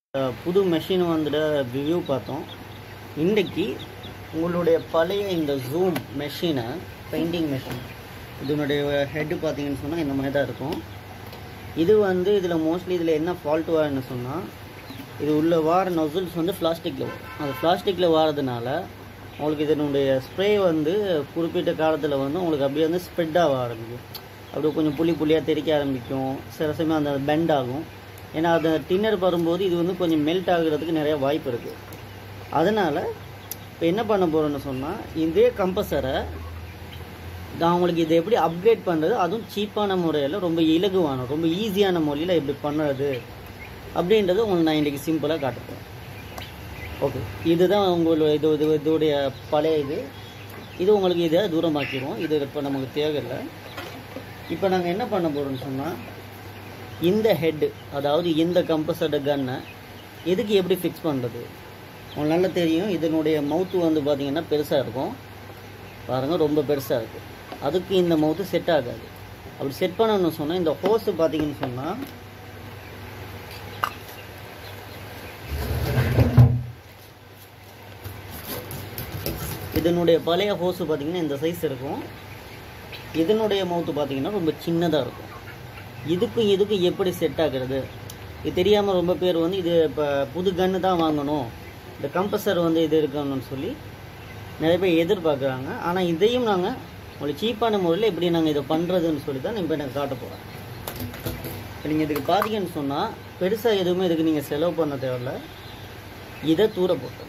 அஹ் புது மெஷின் வந்துட்டு ரிவ்யூ பார்த்தோம் இன்றைக்கி உங்களுடைய பழைய இந்த ஜூம் மெஷினை பெயிண்டிங் மெஷின் இதனுடைய ஹெட்டு பார்த்தீங்கன்னு சொன்னால் இந்த மாதிரி தான் இருக்கும் இது வந்து இதில் மோஸ்ட்லி இதில் என்ன ஃபால்ட் வாருன்னு சொன்னால் இது உள்ள வார நொசல்ஸ் வந்து பிளாஸ்டிக்கில் வரும் அது பிளாஸ்டிக்கில் வாரதுனால உங்களுக்கு இதனுடைய ஸ்ப்ரே வந்து குறிப்பிட்ட காலத்தில் வந்து உங்களுக்கு அப்படியே வந்து ஸ்ப்ரெட் ஆக ஆரம்பிக்கும் அப்படியே கொஞ்சம் புளி புளியாக தெறிக்க ஆரம்பிக்கும் சில சமயம் அந்த பெண்ட் ஆகும் ஏன்னா அந்த டின்னர் வரும்போது இது வந்து கொஞ்சம் மெல்ட் ஆகுறதுக்கு நிறைய வாய்ப்பு இருக்குது அதனால் இப்போ என்ன பண்ண போகிறோன்னு சொன்னால் இதே கம்பஸரை நான் உங்களுக்கு இதை எப்படி அப்கிரேட் பண்ணுறது அதுவும் சீப்பான முறையில் ரொம்ப இலகுவான ரொம்ப ஈஸியான முறையில் எப்படி பண்ணுறது அப்படின்றது உங்களுக்கு நான் இன்றைக்கி சிம்பிளாக காட்டுறேன் ஓகே இதுதான் உங்களோட இது இது இதோடைய பழைய இது இது உங்களுக்கு இதை தூரமாக்கிடுவோம் இது இப்போ நமக்கு தேவையில்லை இப்போ நாங்கள் என்ன பண்ண போகிறோம்னு சொன்னால் இந்த ஹெட்டு அதாவது இந்த கம்பஸோட கன்னை எதுக்கு எப்படி ஃபிக்ஸ் பண்ணுறது உங்களுக்கு நல்லா தெரியும் இதனுடைய மவுத்து வந்து பார்த்திங்கன்னா பெருசாக இருக்கும் பாருங்கள் ரொம்ப பெருசாக இருக்குது அதுக்கு இந்த மவுத்து செட் ஆகாது அப்படி செட் பண்ணணும்னு சொன்னால் இந்த ஹோஸு பார்த்தீங்கன்னு சொன்னால் இதனுடைய பழைய ஹோஸு பார்த்தீங்கன்னா இந்த சைஸ் இருக்கும் இதனுடைய மவுத்து பார்த்தீங்கன்னா ரொம்ப சின்னதாக இருக்கும் இதுக்கும் இதுக்கும் எப்படி செட் ஆகுறது இது தெரியாமல் ரொம்ப பேர் வந்து இது இப்போ புது கன்று தான் வாங்கணும் இந்த கம்பஸர் வந்து இது இருக்கணும்னு சொல்லி நிறைய பேர் எதிர்பார்க்குறாங்க ஆனால் இதையும் நாங்கள் உங்களுக்கு சீப்பான முறையில் எப்படி நாங்கள் இதை பண்ணுறதுன்னு சொல்லி தான் இப்போ எனக்கு காட்ட போகிறேன் இப்போ நீங்கள் இதுக்கு பார்த்தீங்கன்னு சொன்னால் பெருசாக எதுவுமே இதுக்கு நீங்கள் செலவு பண்ண தேவையில்ல இதை தூர போட்டு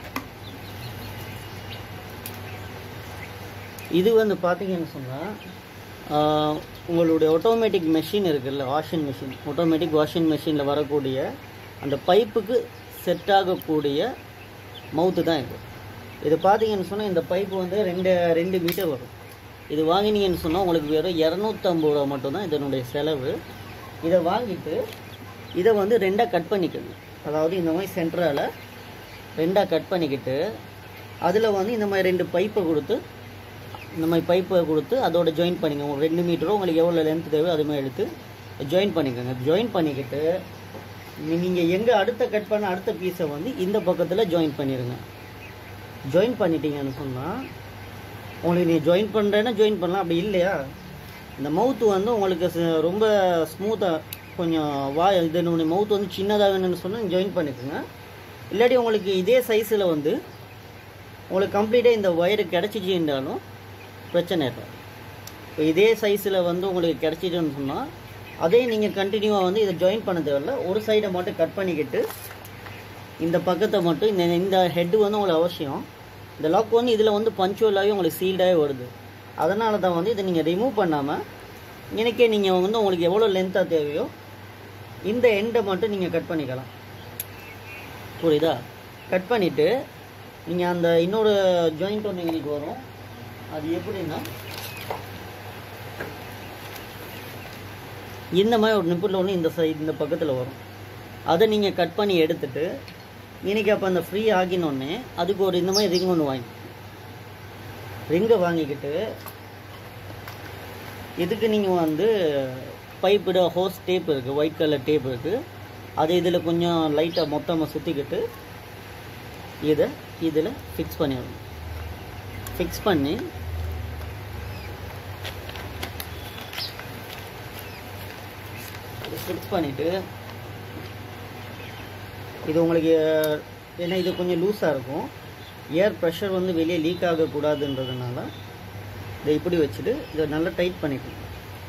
இது வந்து பார்த்தீங்கன்னு சொன்னால் உங்களுடைய ஆட்டோமேட்டிக் மெஷின் இருக்குல்ல வாஷிங் மிஷின் ஆட்டோமேட்டிக் வாஷிங் மிஷினில் வரக்கூடிய அந்த பைப்புக்கு செட் ஆகக்கூடிய மவுத்து தான் இது இது பார்த்தீங்கன்னு சொன்னால் இந்த பைப்பு வந்து ரெண்டு ரெண்டு மீட்டர் வரும் இது வாங்கினீங்கன்னு சொன்னால் உங்களுக்கு வெறும் இரநூத்தம்பது ரூபா மட்டும்தான் இதனுடைய செலவு இதை வாங்கிட்டு இதை வந்து ரெண்டாக கட் பண்ணிக்கணும் அதாவது இந்த மாதிரி சென்டரால் ரெண்டாக கட் பண்ணிக்கிட்டு அதில் வந்து இந்த மாதிரி ரெண்டு பைப்பை கொடுத்து இந்த மாதிரி பைப்பை கொடுத்து அதோட ஜாயின் பண்ணிக்கோங்க உங்களுக்கு ரெண்டு மீட்டரோ உங்களுக்கு எவ்வளோ லென்த் தேவையோ அது மாதிரி எடுத்து ஜாயின் பண்ணிக்கோங்க ஜாயின் பண்ணிக்கிட்டு நீங்கள் எங்கே அடுத்த கட் பண்ண அடுத்த பீஸை வந்து இந்த பக்கத்தில் ஜாயின் பண்ணிடுங்க ஜாயின் பண்ணிட்டீங்கன்னு சொன்னால் உங்களுக்கு நீங்கள் ஜாயின் பண்ணுறேன்னா ஜாயின் பண்ணலாம் அப்படி இல்லையா இந்த மவுத்து வந்து உங்களுக்கு ச- ரொம்ப ஸ்மூத்தாக கொஞ்சம் வா இதனுடைய மவுத் வந்து சின்னதாக வேணும்னு சொன்னால் ஜாயின் பண்ணிக்கோங்க இல்லாட்டி உங்களுக்கு இதே சைஸில் வந்து உங்களுக்கு கம்ப்ளீட்டாக இந்த ஒயரு கிடச்சிச்சின்றாலும் பிரச்சனை இல்லை இப்போ இதே சைஸில் வந்து உங்களுக்கு கிடச்சிட்டுன்னு சொன்னால் அதே நீங்கள் கண்டினியூவாக வந்து இதை ஜாயின் பண்ண தேவையில்ல ஒரு சைடை மட்டும் கட் பண்ணிக்கிட்டு இந்த பக்கத்தை மட்டும் இந்த இந்த ஹெட்டு வந்து உங்களுக்கு அவசியம் இந்த லாக் வந்து இதில் வந்து பஞ்சுவலாகவே உங்களுக்கு சீல்டாகவே வருது அதனால தான் வந்து இதை நீங்கள் ரிமூவ் பண்ணாமல் எனக்கே நீங்கள் வந்து உங்களுக்கு எவ்வளோ லென்த்தாக தேவையோ இந்த எண்டை மட்டும் நீங்கள் கட் பண்ணிக்கலாம் புரியுதா கட் பண்ணிவிட்டு நீங்கள் அந்த இன்னொரு ஜாயிண்ட் ஒன்று எங்களுக்கு வரும் அது எப்படின்னா இந்த மாதிரி ஒரு நிப்பில் ஒன்று இந்த சைடு இந்த பக்கத்தில் வரும் அதை நீங்கள் கட் பண்ணி எடுத்துட்டு இன்னைக்கு அப்போ அந்த ஃப்ரீ ஆகினோடனே அதுக்கு ஒரு இந்த மாதிரி ரிங் ஒன்று வாங்கி ரிங்கை வாங்கிக்கிட்டு இதுக்கு நீங்கள் வந்து பைப்பிட ஹோஸ் டேப் இருக்குது ஒயிட் கலர் டேப் இருக்குது அதை இதில் கொஞ்சம் லைட்டாக மொத்தமாக சுற்றிக்கிட்டு இதை இதில் ஃபிக்ஸ் பண்ணிடணும் ஃபிக்ஸ் பண்ணி ஃபிக்ஸ் பண்ணிவிட்டு இது உங்களுக்கு ஏன்னா இது கொஞ்சம் லூஸாக இருக்கும் ஏர் ப்ரெஷர் வந்து வெளியே லீக் ஆகக்கூடாதுன்றதுனால இதை இப்படி வச்சுட்டு இதை நல்லா டைட் பண்ணிக்கணும்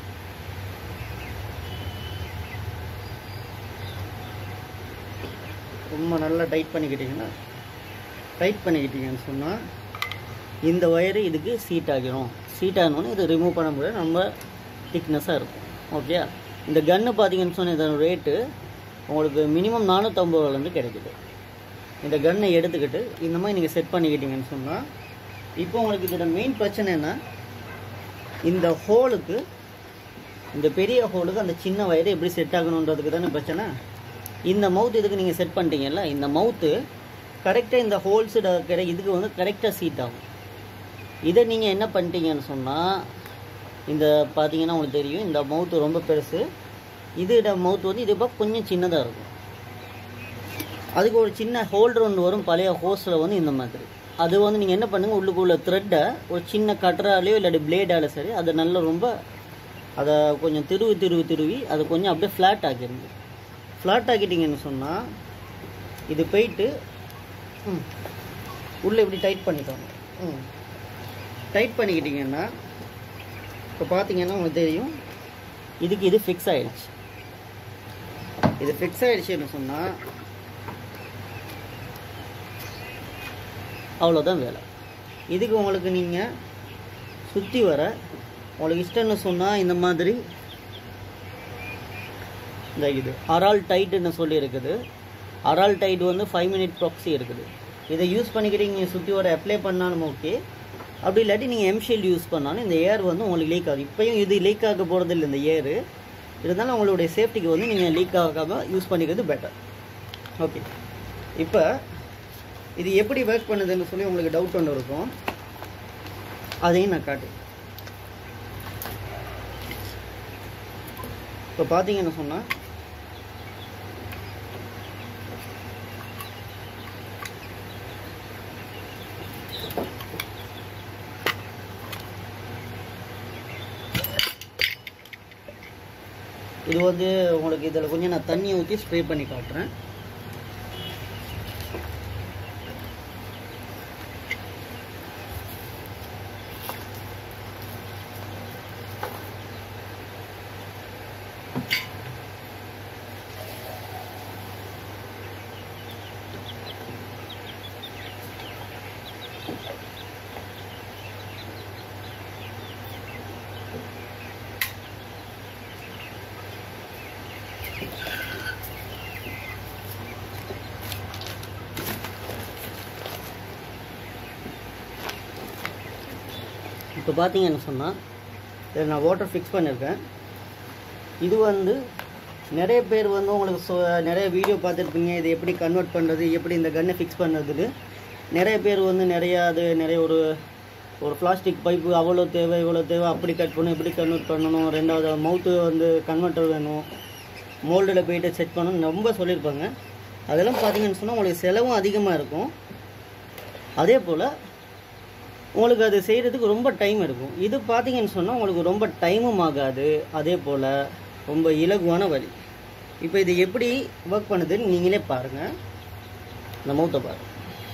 ரொம்ப நல்லா டைட் பண்ணிக்கிட்டிங்கன்னா டைட் பண்ணிக்கிட்டீங்கன்னு சொன்னால் இந்த ஒயரு இதுக்கு சீட் ஆகிரும் சீட் ஆகணுன்னு இது ரிமூவ் பண்ண முடியாது ரொம்ப திக்னஸாக இருக்கும் ஓகே இந்த கன்று பார்த்தீங்கன்னு சொன்னால் இதோட ரேட்டு உங்களுக்கு மினிமம் நானூற்றம்பது ரூபாலேருந்து கிடைக்குது இந்த கன்னை எடுத்துக்கிட்டு இந்த மாதிரி நீங்கள் செட் பண்ணிக்கிட்டீங்கன்னு சொன்னால் இப்போ உங்களுக்கு இதோட மெயின் பிரச்சனை என்ன இந்த ஹோலுக்கு இந்த பெரிய ஹோலுக்கு அந்த சின்ன வயது எப்படி செட் ஆகணுன்றதுக்கு தானே பிரச்சனை இந்த மவுத் இதுக்கு நீங்கள் செட் பண்ணிட்டீங்கல்ல இந்த மவுத்து கரெக்டாக இந்த ஹோல்ஸு கிடை இதுக்கு வந்து கரெக்டாக சீட் ஆகும் இதை நீங்கள் என்ன பண்ணிட்டீங்கன்னு சொன்னால் இந்த பார்த்தீங்கன்னா உங்களுக்கு தெரியும் இந்த மவுத்து ரொம்ப பெருசு இதோட மவுத் வந்து இது இப்போ கொஞ்சம் சின்னதாக இருக்கும் அதுக்கு ஒரு சின்ன ஹோல்டர் ஒன்று வரும் பழைய ஹோஸில் வந்து இந்த மாதிரி அது வந்து நீங்கள் என்ன பண்ணுங்கள் உள்ளுக்குள்ள த்ரெட்டை ஒரு சின்ன கட்டராலேயோ இல்லாட்டி பிளேடால சரி அதை நல்லா ரொம்ப அதை கொஞ்சம் திருவி திருவி திருவி அதை கொஞ்சம் அப்படியே ஃப்ளாட் ஆக்கிடுங்க ஃப்ளாட் ஆக்கிட்டீங்கன்னு சொன்னால் இது போயிட்டு ம், உள்ளே இப்படி டைட் பண்ணிக்கோங்க ம் டைட் பண்ணிக்கிட்டிங்கன்னா இப்போ பார்த்தீங்கன்னா உங்களுக்கு தெரியும் இதுக்கு இது ஃபிக்ஸ் ஆயிடுச்சு இது ஃபிக்ஸ் ஆயிடுச்சுன்னு சொன்னால் அவ்வளோதான் வேலை இதுக்கு உங்களுக்கு நீங்கள் சுற்றி வர உங்களுக்கு இஷ்டம்னு சொன்னால் இந்த மாதிரி இந்த இது அரால் டைட்டுன்னு சொல்லி இருக்குது அரால் டைட் வந்து ஃபைவ் மினிட் ப்ராக்ஸி இருக்குது இதை யூஸ் பண்ணிக்கிட்டு நீங்கள் சுற்றி வர அப்ளை பண்ணாலும் ஓகே அப்படி இல்லாட்டி நீங்கள் எம்ஷீல்டு யூஸ் பண்ணாலும் இந்த ஏர் வந்து உங்களுக்கு லீக் ஆகும் இப்போயும் இது லீக் ஆக போகிறது இல்லை இந்த ஏர் இருந்தாலும் உங்களுடைய சேஃப்டிக்கு வந்து நீங்கள் லீக் ஆகாமல் யூஸ் பண்ணிக்கிறது பெட்டர் ஓகே இப்போ இது எப்படி ஒர்க் பண்ணுதுன்னு சொல்லி உங்களுக்கு டவுட் ஒன்று இருக்கும் அதையும் நான் காட்டு இப்போ பார்த்தீங்கன்னு சொன்னால் இது வந்து உங்களுக்கு இதில் கொஞ்சம் நான் தண்ணியை ஊற்றி ஸ்ப்ரே பண்ணி காட்டுறேன் இப்போ பார்த்தீங்கன்னு சொன்னால் இதில் நான் வாட்டர் ஃபிக்ஸ் பண்ணியிருக்கேன் இது வந்து நிறைய பேர் வந்து உங்களுக்கு சொ நிறைய வீடியோ பார்த்துருப்பீங்க இது எப்படி கன்வெர்ட் பண்ணுறது எப்படி இந்த கன்னை ஃபிக்ஸ் பண்ணுறதுன்னு நிறைய பேர் வந்து நிறையா அது நிறைய ஒரு ஒரு பிளாஸ்டிக் பைப்பு அவ்வளோ தேவை இவ்வளோ தேவை அப்படி கட் பண்ணணும் இப்படி கன்வெர்ட் பண்ணணும் ரெண்டாவது மவுத்து வந்து கன்வெர்ட்டர் வேணும் மோல்டில் போயிட்டு செட் பண்ணணும் ரொம்ப சொல்லியிருப்பாங்க அதெல்லாம் பார்த்தீங்கன்னு சொன்னால் உங்களுக்கு செலவும் அதிகமாக இருக்கும் அதே போல் உங்களுக்கு அது செய்கிறதுக்கு ரொம்ப டைம் எடுக்கும் இது பார்த்தீங்கன்னு சொன்னால் உங்களுக்கு ரொம்ப டைமும் ஆகாது அதே போல் ரொம்ப இலகுவான வழி இப்போ இது எப்படி ஒர்க் பண்ணுதுன்னு நீங்களே பாருங்கள் இந்த மௌத்தை பாருங்க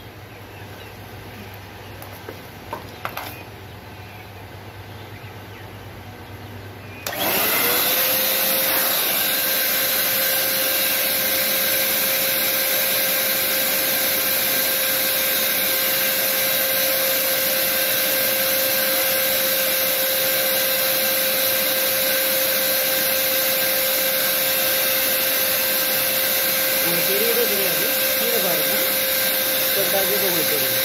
உங்களுக்கு தெரியவே தெரியாது கீழே பாருங்க ஸ்டெப்பாக உங்களுக்கு தெரியும்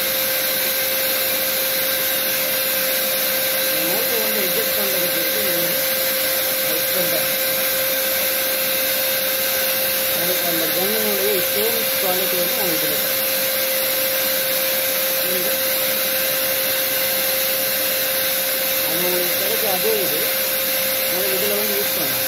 மோட்டை வந்து எட்ஜஸ்ட் பண்ணுறதுக்கு வந்து ஸ்டெப்பாக உங்களுக்கு அந்த கன்னினுடைய சேம் குவாலிட்டி வந்து உங்களுக்கு இருக்கும் இந்த அது உங்களுக்கு கிடைக்க அதே இது உங்களுக்கு இதில் வந்து யூஸ் பண்ணலாம்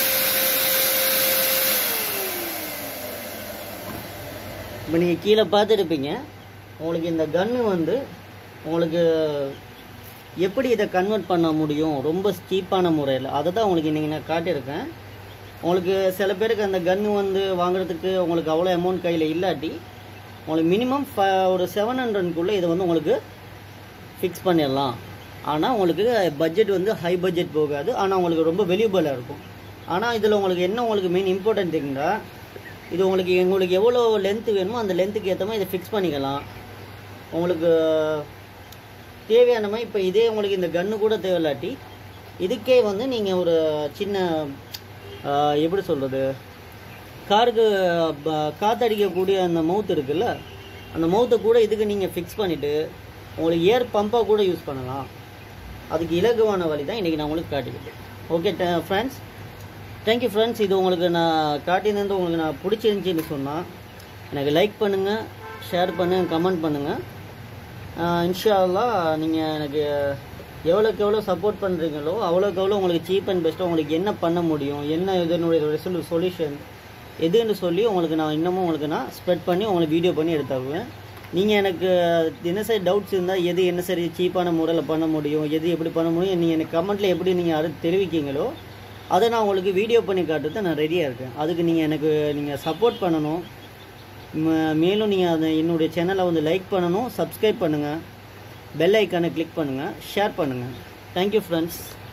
இப்போ நீங்கள் கீழே பார்த்துருப்பீங்க உங்களுக்கு இந்த கன்று வந்து உங்களுக்கு எப்படி இதை கன்வெர்ட் பண்ண முடியும் ரொம்ப ஸ்டீப்பான முறையில் அதை தான் உங்களுக்கு இன்றைக்கி நான் காட்டியிருக்கேன் உங்களுக்கு சில பேருக்கு அந்த கன்று வந்து வாங்குறதுக்கு உங்களுக்கு அவ்வளோ அமௌண்ட் கையில் இல்லாட்டி உங்களுக்கு மினிமம் ஃப ஒரு செவன் ஹண்ட்ரட்குள்ளே இதை வந்து உங்களுக்கு ஃபிக்ஸ் பண்ணிடலாம் ஆனால் உங்களுக்கு பட்ஜெட் வந்து ஹை பட்ஜெட் போகாது ஆனால் உங்களுக்கு ரொம்ப வெளியூபலாக இருக்கும் ஆனால் இதில் உங்களுக்கு என்ன உங்களுக்கு மெயின் இம்பார்ட்டன்ட் தெரியுங்களா இது உங்களுக்கு உங்களுக்கு எவ்வளோ லென்த்து வேணுமோ அந்த லென்த்துக்கு ஏற்ற மாதிரி இதை ஃபிக்ஸ் பண்ணிக்கலாம் உங்களுக்கு தேவையான மாதிரி இப்போ இதே உங்களுக்கு இந்த கன்று கூட தேவையில்லாட்டி இதுக்கே வந்து நீங்கள் ஒரு சின்ன ஆஹ், எப்படி சொல்கிறது காருக்கு ப- காத்தடிக்கக்கூடிய அந்த மவுத் இருக்குல்ல அந்த மவுத்தை கூட இதுக்கு நீங்கள் ஃபிக்ஸ் பண்ணிவிட்டு உங்களுக்கு ஏர் பம்பாக கூட யூஸ் பண்ணலாம் அதுக்கு இலகுவான வழி தான் இன்றைக்கி நான் உங்களுக்கு காட்டிக்கிட்டேன் ஓகே ஃப்ரெண்ட்ஸ் தேங்க்யூ ஃப்ரெண்ட்ஸ் இது உங்களுக்கு நான் காட்டினது உங்களுக்கு நான் பிடிச்சிருந்துச்சின்னு சொன்னால் எனக்கு லைக் பண்ணுங்கள் ஷேர் பண்ணுங்கள் கமெண்ட் பண்ணுங்கள் இன்ஷா அல்லாஹ் நீங்கள் எனக்கு எவ்வளோக்கு எவ்வளோ சப்போர்ட் பண்ணுறீங்களோ அவ்வளோக்கு எவ்வளோ உங்களுக்கு சீப் அண்ட் பெஸ்ட்டாக உங்களுக்கு என்ன பண்ண முடியும் என்ன இதனுடைய சொல்யூஷன் எதுன்னு சொல்லி உங்களுக்கு நான் இன்னமும் உங்களுக்கு நான் ஸ்ப்ரெட் பண்ணி உங்களுக்கு வீடியோ பண்ணி எடுத்து தருவேன் நீங்கள் எனக்கு தினசரி டவுட்ஸ் இருந்தால் எது என்ன சரி சீப்பான முறையில் பண்ண முடியும் எது எப்படி பண்ண முடியும் நீங்கள் எனக்கு கமெண்ட்டில் எப்படி நீங்கள் அதை தெரிவிக்கீங்களோ அதை நான் உங்களுக்கு வீடியோ பண்ணி காட்டுறது நான் ரெடியாக இருக்கேன் அதுக்கு நீங்கள் எனக்கு நீங்கள் சப்போர்ட் பண்ணணும் ம- மேலும் நீங்கள் அதை என்னுடைய சேனலை வந்து லைக் பண்ணணும் சப்ஸ்கிரைப் பண்ணுங்கள் பெல் ஐக்கானை கிளிக் பண்ணுங்கள் ஷேர் பண்ணுங்கள் தேங்க்யூ ஃப்ரெண்ட்ஸ்